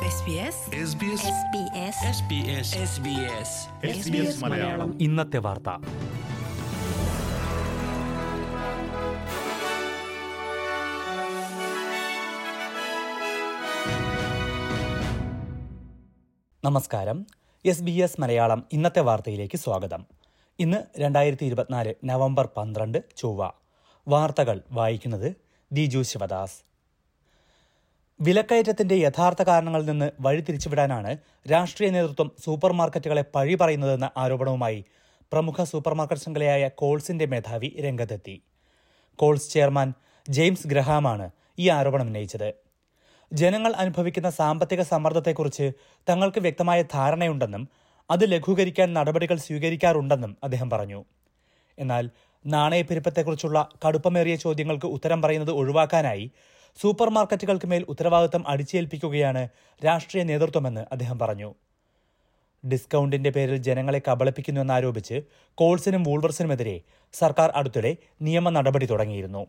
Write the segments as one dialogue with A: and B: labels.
A: SBS
B: Malayalam
C: ഇന്നത്തെ വാർത്ത നമസ്കാരം എസ് ബി എസ് മലയാളം ഇന്നത്തെ വാർത്തയിലേക്ക് സ്വാഗതം ഇന്ന് രണ്ടായിരത്തി ഇരുപത്തിനാല് നവംബർ പന്ത്രണ്ട് ചൊവ്വ വാർത്തകൾ വായിക്കുന്നത് ദിജു ശിവദാസ് വിലക്കയറ്റത്തിന്റെ യഥാർത്ഥ കാരണങ്ങളിൽ നിന്ന് വഴിതിരിച്ചുവിടാനാണ് രാഷ്ട്രീയ നേതൃത്വം സൂപ്പർ മാർക്കറ്റുകളെ പഴി പറയുന്നതെന്ന ആരോപണവുമായി പ്രമുഖ സൂപ്പർ മാർക്കറ്റ് ശൃംഖലയായ കോൾസിന്റെ മേധാവി രംഗത്തെത്തി കോൾസ് ചെയർമാൻ ജെയിംസ് ഗ്രഹാമാണ് ഈ ആരോപണം ഉന്നയിച്ചത് ജനങ്ങൾ അനുഭവിക്കുന്ന സാമ്പത്തിക സമ്മർദ്ദത്തെക്കുറിച്ച് തങ്ങൾക്ക് വ്യക്തമായ ധാരണയുണ്ടെന്നും അത് ലഘൂകരിക്കാൻ നടപടികൾ സ്വീകരിക്കാറുണ്ടെന്നും അദ്ദേഹം പറഞ്ഞു എന്നാൽ നാണയപ്പെരുപ്പത്തെക്കുറിച്ചുള്ള കടുപ്പമേറിയ ചോദ്യങ്ങൾക്ക് ഉത്തരം പറയുന്നത് ഒഴിവാക്കാനായി സൂപ്പർ മാർക്കറ്റുകൾക്ക് മേൽ ഉത്തരവാദിത്തം അടിച്ചേൽപ്പിക്കുകയാണ് രാഷ്ട്രീയ നേതൃത്വമെന്ന് അദ്ദേഹം പറഞ്ഞു ഡിസ്കൗണ്ടിന്റെ പേരിൽ ജനങ്ങളെ കബളിപ്പിക്കുന്നുവെന്നാരോപിച്ച് കോൾസിനും വൂൾവർസിനുമെതിരെ സർക്കാർ അടുത്തിടെ നിയമ നടപടി തുടങ്ങിയിരുന്നു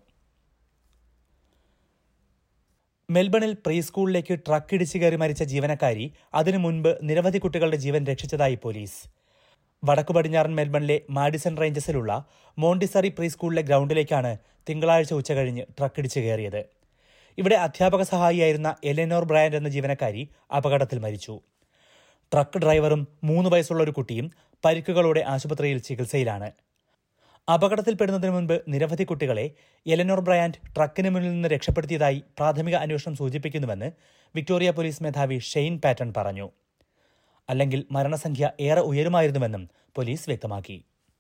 C: മെൽബണിൽ പ്രീ സ്കൂളിലേക്ക് ട്രക്ക് ഇടിച്ചു കയറി മരിച്ച ജീവനക്കാരി അതിനു മുൻപ് നിരവധി കുട്ടികളുടെ ജീവൻ രക്ഷിച്ചതായി പോലീസ് വടക്കു പടിഞ്ഞാറൻ മെൽബണിലെ മാഡിസൺ റേഞ്ചസിലുള്ള മോണ്ടിസറി പ്രീ സ്കൂളിലെ ഗ്രൗണ്ടിലേക്കാണ് തിങ്കളാഴ്ച ഉച്ചകഴിഞ്ഞ് ട്രക്ക് ഇടിച്ചു കയറിയത് ഇവിടെ അധ്യാപക സഹായിയായിരുന്ന എലെനോർ ബ്രാൻഡ് എന്ന ജീവനക്കാരി അപകടത്തിൽ മരിച്ചു ട്രക്ക് ഡ്രൈവറും മൂന്ന് വയസ്സുള്ള ഒരു കുട്ടിയും പരിക്കുകളോടെ ആശുപത്രിയിൽ ചികിത്സയിലാണ് അപകടത്തിൽപ്പെടുന്നതിന് മുൻപ് നിരവധി കുട്ടികളെ എലനോർ ബ്രയാൻഡ് ട്രക്കിന് മുന്നിൽ നിന്ന് രക്ഷപ്പെടുത്തിയതായി പ്രാഥമിക അന്വേഷണം സൂചിപ്പിക്കുന്നുവെന്ന് വിക്ടോറിയ പോലീസ് മേധാവി ഷെയ്ൻ പാറ്റൺ പറഞ്ഞു അല്ലെങ്കിൽ മരണസംഖ്യ ഏറെ ഉയരുമായിരുന്നുവെന്നും പോലീസ് വ്യക്തമാക്കി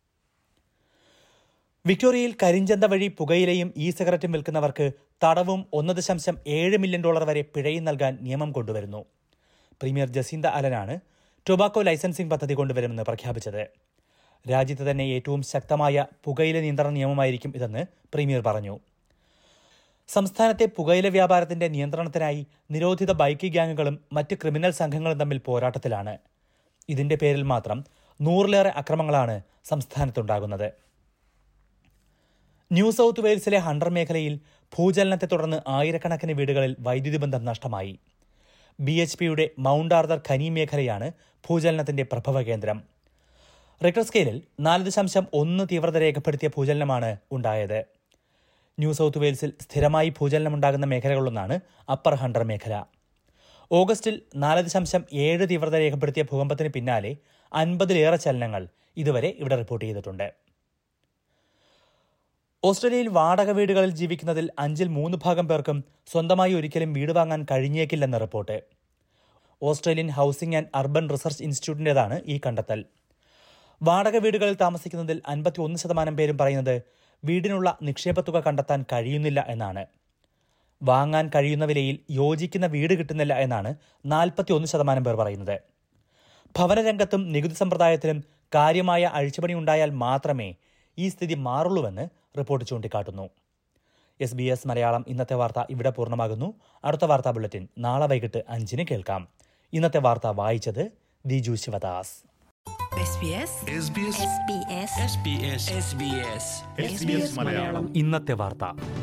C: വിക്ടോറിയയിൽ കരിഞ്ചന്ത വഴി പുകയിലയും ഇ സിഗരറ്റും വിൽക്കുന്നവർക്ക് തടവും ഒന്ന് ദശാംശം ഏഴ് മില്യൺ ഡോളർ വരെ പിഴയും നൽകാൻ നിയമം കൊണ്ടുവരുന്നു പ്രീമിയർ ജസീന്ത അലനാണ് ടൊബാക്കോ ലൈസൻസിംഗ് പദ്ധതി കൊണ്ടുവരുമെന്ന് പ്രഖ്യാപിച്ചത് രാജ്യത്ത് തന്നെ ഏറ്റവും ശക്തമായ പുകയില നിയന്ത്രണ നിയമമായിരിക്കും ഇതെന്ന് പ്രീമിയർ പറഞ്ഞു സംസ്ഥാനത്തെ പുകയില വ്യാപാരത്തിന്റെ നിയന്ത്രണത്തിനായി നിരോധിത ബൈക്ക് ഗ്യാങ്ങുകളും മറ്റ് ക്രിമിനൽ സംഘങ്ങളും തമ്മിൽ പോരാട്ടത്തിലാണ് ഇതിന്റെ പേരിൽ മാത്രം നൂറിലേറെ അക്രമങ്ങളാണ് സംസ്ഥാനത്തുണ്ടാകുന്നത് ന്യൂ സൌത്ത് വെയിൽസിലെ ഹണ്ടർ മേഖലയിൽ ഭൂചലനത്തെ തുടർന്ന് ആയിരക്കണക്കിന് വീടുകളിൽ വൈദ്യുതി ബന്ധം നഷ്ടമായി ബി എച്ച് പിയുടെ മൗണ്ട് ആർദർ ഖനി മേഖലയാണ് ഭൂചലനത്തിന്റെ പ്രഭവ കേന്ദ്രം റിക്ടർ സ്കെയിലിൽ നാല് ദശാംശം ഒന്ന് തീവ്രത രേഖപ്പെടുത്തിയ ഭൂചലനമാണ് ഉണ്ടായത് ന്യൂ സൌത്ത് വെയിൽസിൽ സ്ഥിരമായി ഭൂചലനമുണ്ടാകുന്ന മേഖലകളിലൊന്നാണ് അപ്പർ ഹണ്ടർ മേഖല ഓഗസ്റ്റിൽ നാല് ദശാംശം ഏഴ് തീവ്രത രേഖപ്പെടുത്തിയ ഭൂകമ്പത്തിന് പിന്നാലെ അൻപതിലേറെ ചലനങ്ങൾ ഇതുവരെ ഇവിടെ റിപ്പോർട്ട് ചെയ്തിട്ടുണ്ട് ഓസ്ട്രേലിയയിൽ വാടക വീടുകളിൽ ജീവിക്കുന്നതിൽ അഞ്ചിൽ മൂന്ന് ഭാഗം പേർക്കും സ്വന്തമായി ഒരിക്കലും വീട് വാങ്ങാൻ കഴിഞ്ഞേക്കില്ലെന്ന report Australian housing and urban research ഇൻസ്റ്റിറ്റ്യൂട്ടിന്റേതാണ് ഈ കണ്ടെത്തൽ വാടക വീടുകളിൽ താമസിക്കുന്നതിൽ അൻപത്തി ഒന്ന് ശതമാനം പേരും പറയുന്നത് വീടിനുള്ള നിക്ഷേപത്തുക കണ്ടെത്താൻ കഴിയുന്നില്ല എന്നാണ് വാങ്ങാൻ കഴിയുന്ന വിലയിൽ യോജിക്കുന്ന വീട് കിട്ടുന്നില്ല എന്നാണ് നാൽപ്പത്തി ഒന്ന് ശതമാനം പേർ പറയുന്നത് ഭവനരംഗത്തും നികുതി സമ്പ്രദായത്തിലും കാര്യമായ അഴിച്ചുപണി ഉണ്ടായാൽ മാത്രമേ ഈ സ്ഥിതി മാറുള്ളൂവെന്ന് റിപ്പോർട്ട് ചൂണ്ടിക്കാട്ടുന്നു എസ് ബി എസ് മലയാളം ഇന്നത്തെ വാർത്ത ഇവിടെ പൂർണ്ണമാകുന്നു അടുത്ത വാർത്താ ബുള്ളറ്റിൻ നാളെ വൈകിട്ട് അഞ്ചിന് കേൾക്കാം ഇന്നത്തെ വാർത്ത വായിച്ചത് ദിജു ശിവദാസ്
B: SBS
C: ഇന്നത്തെ വാർത്ത